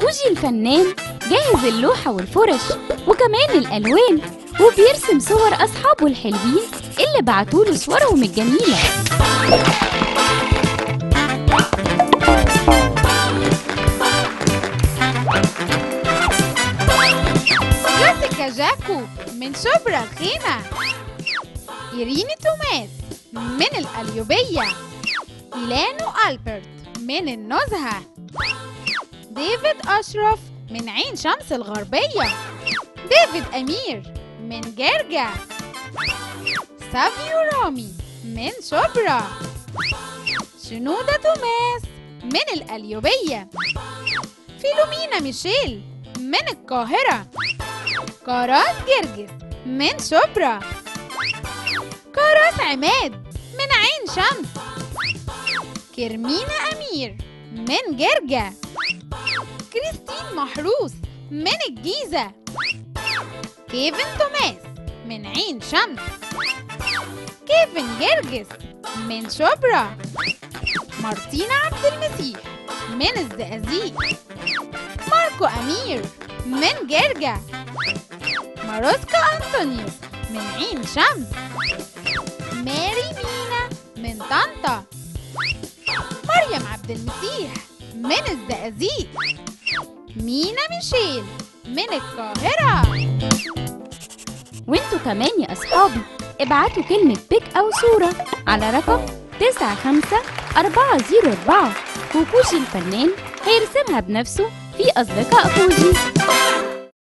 فوجي الفنان جاهز اللوحة والفرش وكمان الألوان وبيرسم صور أصحابه الحلوين اللي بعتوله صورهم الجميلة جيسيكا جاكو من شبرا الخيمة إيريني توماس من القليوبية إيلانو ألبرت من النزهة ديفيد أشرف من عين شمس الغربية ديفيد أمير من جرجة سافيو رامي من شبرا شنودة توماس من القليوبية فيلومينا ميشيل من القاهرة كراس جرجس من شبرا كراس عماد من عين شمس كرمينا أمير من جرجة كريستين محروس من الجيزة كيفن توماس من عين شمس كيفن جرجس من شبرا مارتينا عبد المسيح من الزقازيق ماركو أمير من جرجة ماروسكا أنطونيوس من عين شمس ماري مينا من طنطا مريم عبد المسيح من الزقازيق مينا ميشيل من القاهرة وانتوا كمان يا أصحابي ابعتوا كلمة بيك أو صورة على رقم 95404 وفوجي الفنان هيرسمها بنفسه في أصدقاء فوجي